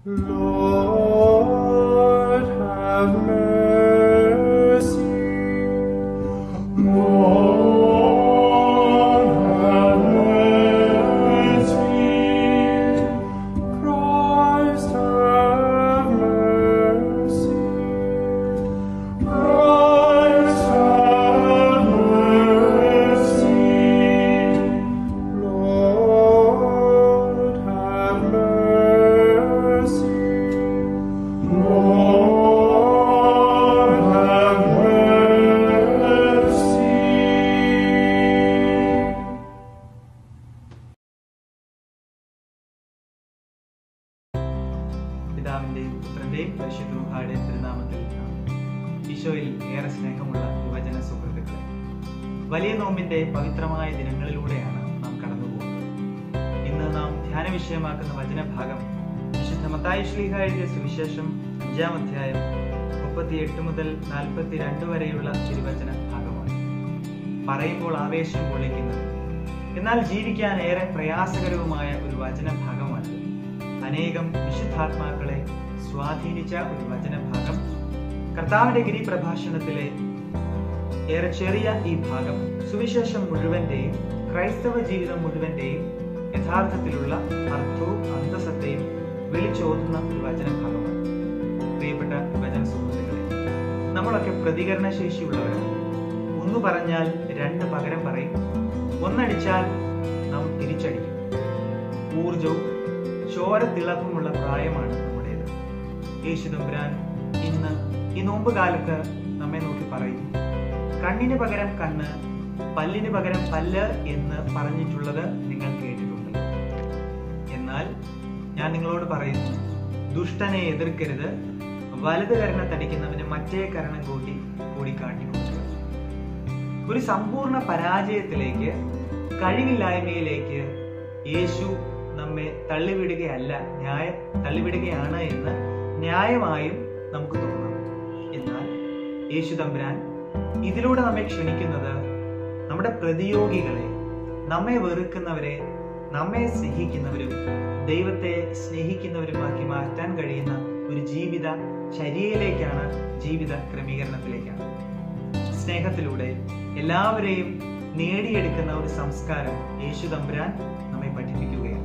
Lord, have mercy. Lord, have mercy. Christ, have mercy. Christ, have mercy. Lord, have mercy. Lord, have mercy. പിതാവിന്റെയും പുത്രന്റെയും പരിശുദ്ധ തിരുനാമത്തിൽ ആമേൻ. ഈശോയിൽ ഏറെ സ്നേഹമുള്ള യുവജന സുഹൃത്തുക്കളെ വലിയ നോമ്പിന്റെ പവിത്രമായ ദിനങ്ങളിലൂടെയാണ് നാം കടന്നു പോകുന്നത് ഇന്ന് നാം ധ്യാന വിഷയമാക്കുന്ന വചനഭാഗം വിശുദ്ധ മത്തായി ശ്ലീഹ എഴുതിയ സുവിശേഷം അഞ്ചാം അധ്യായം മുപ്പത്തിയെട്ട് മുതൽ നാൽപ്പത്തിരണ്ട് വരെയുള്ള തിരുവചന ഭാഗമാണ് പറയുമ്പോൾ ആവേശം കൊള്ളിക്കുന്നത് എന്നാൽ ജീവിക്കാൻ ഏറെ പ്രയാസകരവുമായ ഒരു വചന ഭാഗമാണിത് അനേകം വിശുദ്ധാത്മാക്കളെ സ്വാധീനിച്ച ഒരു വചനഭാഗം കർത്താവിന്റെ ഗിരിപ്രഭാഷണത്തിലെ ഏറെ ചെറിയ ഈ ഭാഗം സുവിശേഷം മുഴുവന്റെയും ക്രൈസ്തവ ജീവിതം മുഴുവന്റെയും യഥാർത്ഥത്തിലുള്ള അർത്ഥവും അന്തസത്തെയും വിളിച്ചോതുന്ന ഒരു വചനഭാഗമാണ് പ്രിയപ്പെട്ട വചന സുഹൃത്തുക്കളെ നമ്മളൊക്കെ പ്രതികരണ ശേഷിയുള്ളവരാണ് ഒന്ന് പറഞ്ഞാൽ രണ്ട് പകരം പറയും ഒന്നടിച്ചാൽ നാം തിരിച്ചടിക്കും ഊർജവും ചോരത്തിളപ്പുമുള്ള പ്രായമാണ് നമ്മുടേത് യേശു തമ്പുരാൻ ഇന്ന് ഈ നോമ്പ് കാലത്ത് നമ്മെ നോക്കി പറയും കണ്ണിന് പകരം കണ്ണ് പല്ലിന് പകരം പല്ല് എന്ന് പറഞ്ഞിട്ടുള്ളത് നിങ്ങൾ കേട്ടിട്ടുണ്ടല്ലോ എന്നാൽ ഞാൻ നിങ്ങളോട് പറയുന്നു ദുഷ്ടനെ എതിർക്കരുത് വലത് കരണത്തടിക്കുന്നവന് മറ്റേ കരണം കൂട്ടി കൂടി കാട്ടിക്കൊടുക്കുക ഒരു സമ്പൂർണ്ണ പരാജയത്തിലേക്ക് കഴിവില്ലായ്മയിലേക്ക് യേശു നമ്മെ തള്ളിവിടുകയല്ല ന്യായ തള്ളിവിടുകയാണ് എന്ന് ന്യായമായും നമുക്ക് തോന്നാം എന്നാൽ യേശു തമ്പുരാൻ ഇതിലൂടെ നമ്മെ ക്ഷണിക്കുന്നത് നമ്മുടെ പ്രതിയോഗികളെ നമ്മെ വെറുക്കുന്നവരെ നമ്മെ സ്നേഹിക്കുന്നവരും ദൈവത്തെ സ്നേഹിക്കുന്നവരുമാക്കി മാറ്റാൻ കഴിയുന്ന ഒരു ജീവിത ചര്യയിലേക്കാണ് ജീവിത ക്രമീകരണത്തിലേക്കാണ് സ്നേഹത്തിലൂടെ എല്ലാവരെയും നേടിയെടുക്കുന്ന ഒരു സംസ്കാരം യേശു തമ്പുരാൻ നമ്മെ പഠിപ്പിക്കുകയാണ്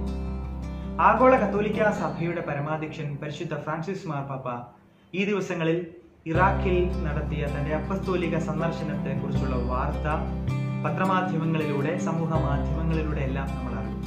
ആഗോള കത്തോലിക്ക സഭയുടെ പരമാധ്യക്ഷൻ പരിശുദ്ധ ഫ്രാൻസിസ് മാർപ്പാപ്പ ഈ ദിവസങ്ങളിൽ ഇറാഖിൽ നടത്തിയ തന്റെ അപ്പസ്തോലിക സന്ദർശനത്തെ കുറിച്ചുള്ള വാർത്ത പത്രമാധ്യമങ്ങളിലൂടെ സമൂഹ മാധ്യമങ്ങളിലൂടെ എല്ലാം നമ്മൾ അറിഞ്ഞു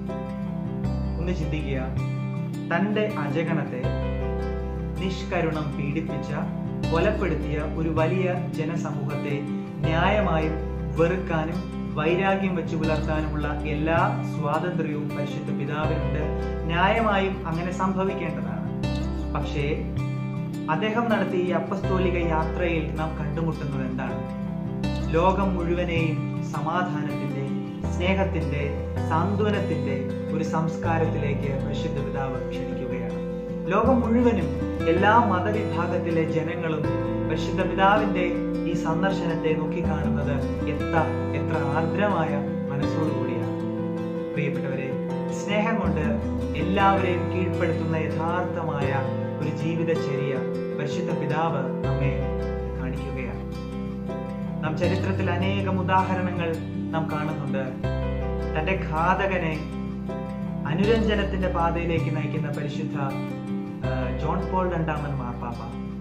ഒന്ന് ചിന്തിക്കുക തന്റെ അജഗണത്തെ നിഷ്കരുണം പീഡിപ്പിച്ച കൊലപ്പെടുത്തിയ ഒരു വലിയ ജനസമൂഹത്തെ ന്യായമായും വെറുക്കാനും വൈരാഗ്യം വെച്ച് പുലർത്താനുമുള്ള എല്ലാ സ്വാതന്ത്ര്യവും പരിശുദ്ധ പിതാവിനുണ്ട് ന്യായമായും അങ്ങനെ സംഭവിക്കേണ്ടതാണ് പക്ഷേ അദ്ദേഹം നടത്തിയ ഈ അപ്പസ്തോലിക യാത്രയിൽ നാം കണ്ടുമുട്ടുന്നത് എന്താണ് ലോകം മുഴുവനെയും സമാധാനത്തിന്റെ സ്നേഹത്തിന്റെ സാന്ത്വനത്തിന്റെ ഒരു സംസ്കാരത്തിലേക്ക് പരിശുദ്ധ പിതാവ് ക്ഷണിക്കുകയാണ് ലോകം മുഴുവനും എല്ലാ മതവിഭാഗത്തിലെ ജനങ്ങളും പരിശുദ്ധ പിതാവിന്റെ ഈ സന്ദർശനത്തെ നോക്കിക്കാണുന്നത് എത്ര എത്ര ആർദ്രമായ മനസ്സോടുകൂടിയാണ് പ്രിയപ്പെട്ടവരെ സ്നേഹം കൊണ്ട് എല്ലാവരെയും കീഴ്പ്പെടുത്തുന്ന യഥാർത്ഥമായ ഒരു ജീവിതചര്യ പരിശുദ്ധ പിതാവ് നമ്മെ കാണിക്കുകയാണ് നാം ചരിത്രത്തിൽ അനേകം ഉദാഹരണങ്ങൾ നാം കാണുന്നുണ്ട് തന്റെ ഘാതകനെ അനുരഞ്ജനത്തിന്റെ പാതയിലേക്ക് നയിക്കുന്ന പരിശുദ്ധ ആ, ജോൺ പോൾ രണ്ടാമൻ മാർപ്പാപ്പ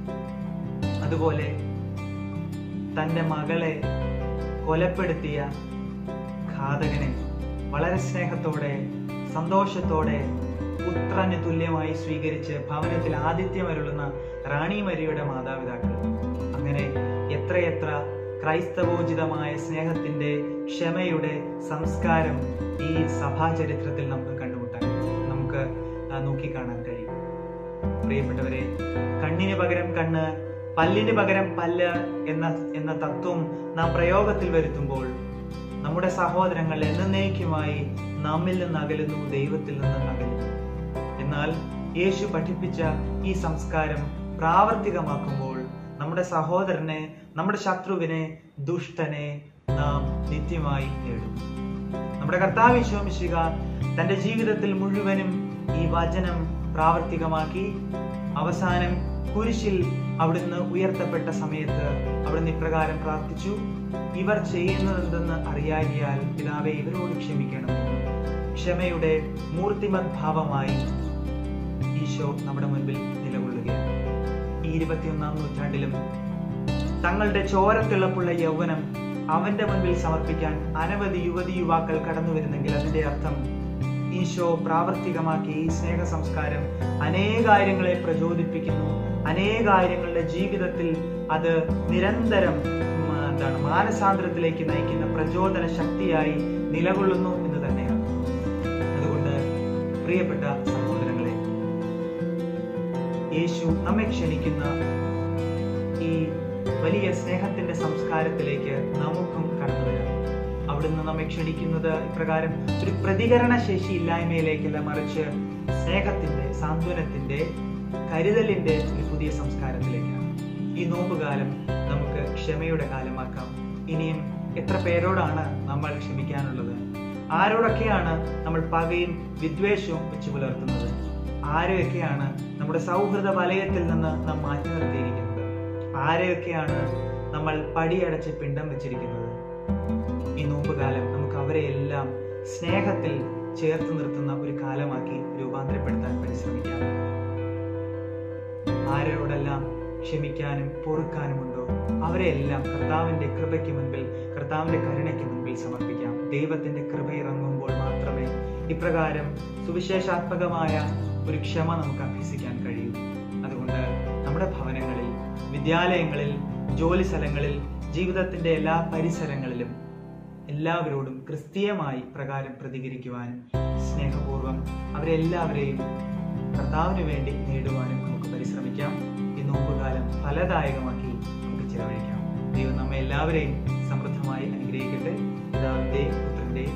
അതുപോലെ തന്റെ മകളെ കൊലപ്പെടുത്തിയ ഘാതകനെ വളരെ സ്നേഹത്തോടെ സന്തോഷത്തോടെ പുത്രന് തുല്യമായി സ്വീകരിച്ച് ഭവനത്തിൽ ആതിഥ്യമരുളുന്ന റാണി മരിയുടെ മാതാപിതാക്കൾ അങ്ങനെ എത്രയെത്ര ക്രൈസ്തവോചിതമായ സ്നേഹത്തിന്റെ ക്ഷമയുടെ സംസ്കാരം ഈ സഭാചരിത്രത്തിൽ നമുക്ക് കണ്ടുമുട്ടാൻ നമുക്ക് ആ, നോക്കിക്കാണാൻ കഴിയും പ്രിയപ്പെട്ടവരെ കണ്ണിന് പകരം കണ്ണ് പല്ലിന് പകരം പല്ല് എന്ന എന്ന തത്വം നാം പ്രയോഗത്തിൽ വരുത്തുമ്പോൾ നമ്മുടെ സഹോദരങ്ങൾ എന്നേക്കുമായി നമ്മിൽ നിന്ന് അകലുന്നു ദൈവത്തിൽ നിന്ന് അകലുന്നു എന്നാൽ യേശു പഠിപ്പിച്ച ഈ സംസ്കാരം പ്രാവർത്തികമാക്കുമ്പോൾ നമ്മുടെ സഹോദരനെ നമ്മുടെ ശത്രുവിനെ ദുഷ്ടനെ നാം നിത്യമായി നേടും നമ്മുടെ കർത്താവ് ഈശോമിശിക തന്റെ ജീവിതത്തിൽ മുഴുവനും ഈ വചനം പ്രാവർത്തികമാക്കി അവസാനം കുരിശിൽ അവിടുന്ന് ഉയർത്തപ്പെട്ട സമയത്ത് അവിടുന്ന് ഇപ്രകാരം പ്രാർത്ഥിച്ചു ഇവർ ചെയ്യുന്നതെന്തെന്ന് അറിയാകിയാൽ പിതാവെ ഇവരോട് ക്ഷമിക്കണം ക്ഷമയുടെ മൂർത്തിമത് ഭാവമായി ഈശോ നമ്മുടെ മുൻപിൽ നിലകൊള്ളുകയാണ് ഈ ഇരുപത്തിയൊന്നാം നൂറ്റാണ്ടിലും തങ്ങളുടെ ചോരത്തിളപ്പുള്ള യൗവനം അവന്റെ മുൻപിൽ സമർപ്പിക്കാൻ അനവധി യുവതി യുവാക്കൾ കടന്നു വരുന്നെങ്കിൽ അതിന്റെ അർത്ഥം ഈശോ പ്രാവർത്തികമാക്കി ഈ സ്നേഹ സംസ്കാരം അനേകാര്യങ്ങളെ പ്രചോദിപ്പിക്കുന്നു അനേകാര്യങ്ങളുടെ ജീവിതത്തിൽ അത് നിരന്തരം ഉം, എന്താണ് മാനസാന്തരത്തിലേക്ക് നയിക്കുന്ന പ്രചോദന ശക്തിയായി നിലകൊള്ളുന്നു എന്ന് തന്നെയാണ് അതുകൊണ്ട് പ്രിയപ്പെട്ട സഹോദരങ്ങളെ യേശു നമ്മെ ക്ഷണിക്കുന്ന ഈ വലിയ സ്നേഹത്തിന്റെ സംസ്കാരത്തിലേക്ക് നമുക്കും കടന്നു വരാം അവിടുന്ന് നമ്മെ ക്ഷണിക്കുന്നത് ഇപ്രകാരം ഒരു പ്രതികരണ ശേഷി ഇല്ലായ്മയിലേക്കല്ല മറിച്ച് സ്നേഹത്തിന്റെ സാന്ത്വനത്തിന്റെ കരുതലിന്റെ ഒരു പുതിയ സംസ്കാരത്തിലേക്കാണ് ഈ നോമ്പുകാലം നമുക്ക് ക്ഷമയുടെ കാലമാക്കാം ഇനിയും എത്ര പേരോടാണ് നമ്മൾ ക്ഷമിക്കാനുള്ളത് ആരോടൊക്കെയാണ് നമ്മൾ പകയും വിദ്വേഷവും വെച്ച് പുലർത്തുന്നത് ആരെയൊക്കെയാണ് നമ്മുടെ സൗഹൃദ വലയത്തിൽ നിന്ന് നാം മാറ്റി നിർത്തിയിരിക്കുന്നത് ആരെയൊക്കെയാണ് നമ്മൾ പടിയടച്ച് പിണ്ടം വെച്ചിരിക്കുന്നത് ഈ നോമ്പുകാലം നമുക്ക് അവരെ എല്ലാം സ്നേഹത്തിൽ ചേർത്ത് നിർത്തുന്ന ഒരു കാലമാക്കി രൂപാന്തരപ്പെടുത്താൻ പരിശ്രമിക്കാം ആരോടെല്ലാം ക്ഷമിക്കാനും പൊറുക്കാനുമുണ്ടോ അവരെല്ലാം കർത്താവിന്റെ കൃപയ്ക്ക് മുൻപിൽ കർത്താവിന്റെ കരുണയ്ക്ക് മുൻപിൽ സമർപ്പിക്കാം ദൈവത്തിന്റെ കൃപ ഇറങ്ങുമ്പോൾ മാത്രമേ ഇപ്രകാരം സുവിശേഷാത്മകമായ ഒരു ക്ഷമ നമുക്ക് അഭ്യസിക്കാൻ കഴിയൂ അതുകൊണ്ട് നമ്മുടെ ഭവനങ്ങളിൽ വിദ്യാലയങ്ങളിൽ ജോലി സ്ഥലങ്ങളിൽ ജീവിതത്തിന്റെ എല്ലാ പരിസരങ്ങളിലും എല്ലാവരോടും ക്രിസ്തീയമായി പ്രകാരം പ്രതികരിക്കുവാനും സ്നേഹപൂർവ്വം അവരെല്ലാവരെയും കർത്താവിന് വേണ്ടി നേടുവാനും നമുക്ക് പരിശ്രമിക്കാം ഈ നോമ്പുകാലം ഫലദായകമാക്കി നമുക്ക് ചെലവഴിക്കാം ദൈവം നമ്മെ എല്ലാവരെയും സമൃദ്ധമായി അനുഗ്രഹിക്കട്ടെ പിതാവിന്റെയും പുത്രന്റെയും